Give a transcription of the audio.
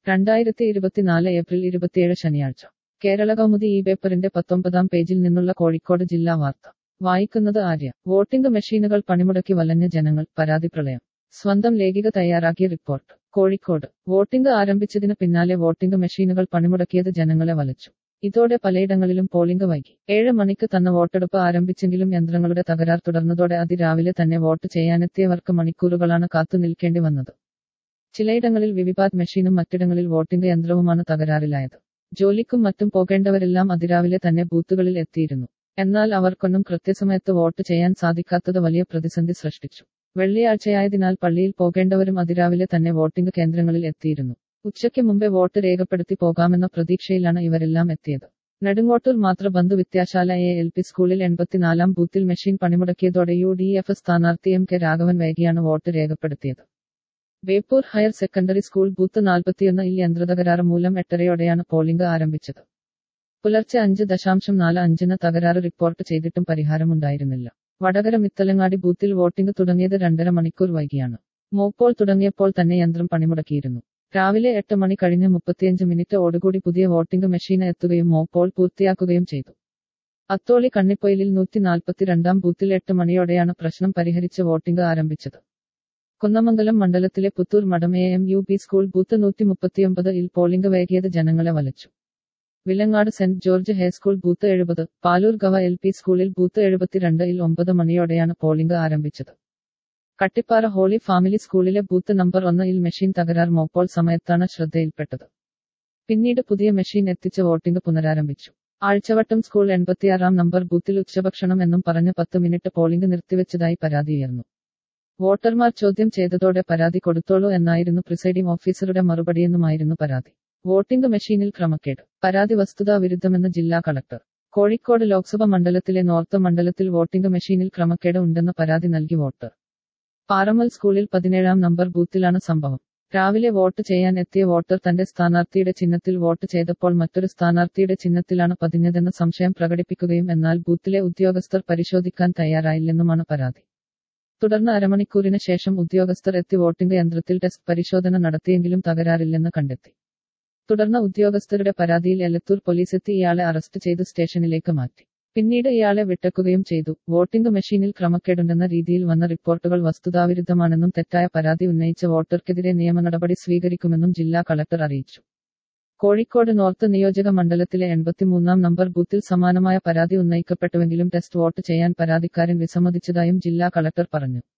രണ്ടായിരത്തി ഇരുപത്തിനാല് ഏപ്രിൽ ഇരുപത്തിയേഴ് ശനിയാഴ്ച കേരള കൗമുദി ഈ പേപ്പറിന്റെ പത്തൊമ്പതാം പേജിൽ നിന്നുള്ള കോഴിക്കോട് ജില്ലാ വാർത്ത വായിക്കുന്നത് ആര്യ വോട്ടിംഗ് മെഷീനുകൾ പണിമുടക്കി വലഞ്ഞ ജനങ്ങൾ പരാതി പ്രളയം സ്വന്തം ലേഖിക തയ്യാറാക്കിയ റിപ്പോർട്ട് കോഴിക്കോട് വോട്ടിംഗ് ആരംഭിച്ചതിന് പിന്നാലെ വോട്ടിംഗ് മെഷീനുകൾ പണിമുടക്കിയത് ജനങ്ങളെ വലച്ചു ഇതോടെ പലയിടങ്ങളിലും പോളിംഗ് വൈകി ഏഴ് മണിക്ക് തന്നെ വോട്ടെടുപ്പ് ആരംഭിച്ചെങ്കിലും യന്ത്രങ്ങളുടെ തകരാർ തുടർന്നതോടെ അതിരാവിലെ തന്നെ വോട്ട് ചെയ്യാനെത്തിയവർക്ക് മണിക്കൂറുകളാണ് കാത്തു നിൽക്കേണ്ടി വന്നത് ചിലയിടങ്ങളിൽ വിവിപാറ്റ് മെഷീനും മറ്റിടങ്ങളിൽ വോട്ടിംഗ് യന്ത്രവുമാണ് തകരാറിലായത് ജോലിക്കും മറ്റും പോകേണ്ടവരെല്ലാം അതിരാവിലെ തന്നെ ബൂത്തുകളിൽ എത്തിയിരുന്നു എന്നാൽ അവർക്കൊന്നും കൃത്യസമയത്ത് വോട്ട് ചെയ്യാൻ സാധിക്കാത്തത് വലിയ പ്രതിസന്ധി സൃഷ്ടിച്ചു വെള്ളിയാഴ്ചയായതിനാൽ പള്ളിയിൽ പോകേണ്ടവരും അതിരാവിലെ തന്നെ വോട്ടിംഗ് കേന്ദ്രങ്ങളിൽ എത്തിയിരുന്നു ഉച്ചയ്ക്ക് മുമ്പേ വോട്ട് രേഖപ്പെടുത്തി പോകാമെന്ന പ്രതീക്ഷയിലാണ് ഇവരെല്ലാം എത്തിയത് നെടുങ്ങോട്ടൂർ മാത്ര ബന്ധു വിദ്യാശാല എ എൽ പി സ്കൂളിൽ എൺപത്തിനാലാം ബൂത്തിൽ മെഷീൻ പണിമുടക്കിയതോടെ യു ഡി എഫ് സ്ഥാനാർത്ഥി എം കെ രാഘവൻ വൈകിയാണ് വോട്ട് രേഖപ്പെടുത്തിയത് Beypore higher secondary school booth നാൽപ്പത്തിയൊന്ന് ഇൽ യന്ത്രതകരാറ് മൂലം എട്ടരയോടെയാണ് പോളിംഗ് ആരംഭിച്ചത് പുലർച്ചെ അഞ്ച് ദശാംശം നാല് അഞ്ചിന് തകരാറ് റിപ്പോർട്ട് ചെയ്തിട്ടും പരിഹാരമുണ്ടായിരുന്നില്ല വടകര മിത്തലങ്ങാടി ബൂത്തിൽ വോട്ടിംഗ് തുടങ്ങിയത് രണ്ടര മണിക്കൂർ വൈകിയാണ് മോപ്പോൾ തുടങ്ങിയപ്പോൾ തന്നെ യന്ത്രം പണിമുടക്കിയിരുന്നു രാവിലെ എട്ട് മണി കഴിഞ്ഞ് മുപ്പത്തിയഞ്ച് മിനിറ്റ് ഓടുകൂടി പുതിയ വോട്ടിംഗ് മെഷീൻ എത്തുകയും മോപ്പോൾ പൂർത്തിയാക്കുകയും ചെയ്തു അത്തോളി കണ്ണിപ്പൊയിലിൽ നൂറ്റി നാൽപ്പത്തിരണ്ടാം ബൂത്തിൽ എട്ട് മണിയോടെയാണ് പ്രശ്നം പരിഹരിച്ച് വോട്ടിംഗ് ആരംഭിച്ചത് കുന്നമംഗലം മണ്ഡലത്തിലെ Puthur Madom A M U P school booth നൂറ്റി മുപ്പത്തിയൊമ്പത് ഇൽ പോളിംഗ് വൈകിയത് ജനങ്ങളെ വലച്ചു Vilangad saint George high school booth എഴുപത് പാലൂർ ഗവ എൽ പി സ്കൂളിൽ ബൂത്ത് എഴുപത്തിരണ്ട് ഇൽ ഒമ്പത് മണിയോടെയാണ് പോളിംഗ് ആരംഭിച്ചത് കട്ടിപ്പാറ ഹോളി ഫാമിലി സ്കൂളിലെ ബൂത്ത് നമ്പർ ഒന്ന് ഇൽ മെഷീൻ തകരാർ മോപ്പോൾ സമയത്താണ് ശ്രദ്ധയിൽപ്പെട്ടത് പിന്നീട് പുതിയ മെഷീൻ എത്തിച്ച് വോട്ടിംഗ് പുനരാരംഭിച്ചു ആഴ്ചവട്ടം സ്കൂൾ എൺപത്തിയാറാം നമ്പർ ബൂത്തിൽ ഉച്ചഭക്ഷണം എന്നും പറഞ്ഞ് പത്ത് മിനിറ്റ് പോളിംഗ് നിർത്തിവെച്ചതായി പരാതിയുയർന്നു വോട്ടർമാർ ചോദ്യം ചെയ്തതോടെ പരാതി കൊടുത്തോളൂ എന്നായിരുന്നു പ്രിസൈഡിംഗ് ഓഫീസറുടെ മറുപടിയെന്നുമായിരുന്നു പരാതി വോട്ടിംഗ് മെഷീനിൽ ക്രമക്കേട് പരാതി വസ്തുതാ വിരുദ്ധമെന്ന് ജില്ലാ കളക്ടർ കോഴിക്കോട് ലോക്സഭ മണ്ഡലത്തിലെ നോർത്ത് മണ്ഡലത്തിൽ വോട്ടിംഗ് മെഷീനിൽ ക്രമക്കേട് ഉണ്ടെന്ന് പരാതി നൽകി വോട്ടർ പാറമ്മൽ സ്കൂളിൽ പതിനേഴാം നമ്പർ ബൂത്തിലാണ് സംഭവം രാവിലെ വോട്ട് ചെയ്യാൻ എത്തിയ വോട്ടർ തന്റെ സ്ഥാനാർത്ഥിയുടെ ചിഹ്നത്തിൽ വോട്ട് ചെയ്തപ്പോൾ മറ്റൊരു സ്ഥാനാർത്ഥിയുടെ ചിഹ്നത്തിലാണ് പതിഞ്ഞതെന്ന് സംശയം പ്രകടിപ്പിക്കുകയും എന്നാൽ ബൂത്തിലെ ഉദ്യോഗസ്ഥർ പരിശോധിക്കാൻ തയ്യാറായില്ലെന്നുമാണ് പരാതി തുടർന്ന് അരമണിക്കൂറിന് ശേഷം ഉദ്യോഗസ്ഥർ എത്തി വോട്ടിംഗ് യന്ത്രത്തിൽ ടെസ്റ്റ് പരിശോധന നടത്തിയെങ്കിലും തകരാറില്ലെന്ന് കണ്ടെത്തി തുടർന്ന് ഉദ്യോഗസ്ഥരുടെ പരാതിയിൽ എലത്തൂർ പോലീസ് എത്തി ഇയാളെ അറസ്റ്റ് ചെയ്ത് സ്റ്റേഷനിലേക്ക് മാറ്റി പിന്നീട് ഇയാളെ വിട്ടക്കുകയും ചെയ്തു വോട്ടിംഗ് മെഷീനിൽ ക്രമക്കേടുണ്ടെന്ന രീതിയിൽ വന്ന റിപ്പോർട്ടുകൾ വസ്തുതാവിരുദ്ധമാണെന്നും തെറ്റായ പരാതി ഉന്നയിച്ച വോട്ടർക്കെതിരെ നിയമ നടപടി സ്വീകരിക്കുമെന്നും ജില്ലാ കളക്ടർ അറിയിച്ചു കോഴിക്കോട് നോർത്ത് നിയോജക മണ്ഡലത്തിലെ എൺപത്തിമൂന്നാം നമ്പർ ബൂത്തിൽ സമാനമായ പരാതി ഉന്നയിക്കപ്പെട്ടുവെങ്കിലും ടെസ്റ്റ് വോട്ട് ചെയ്യാൻ പരാതിക്കാരൻ വിസമ്മതിച്ചതായും ജില്ലാ കളക്ടർ പറഞ്ഞു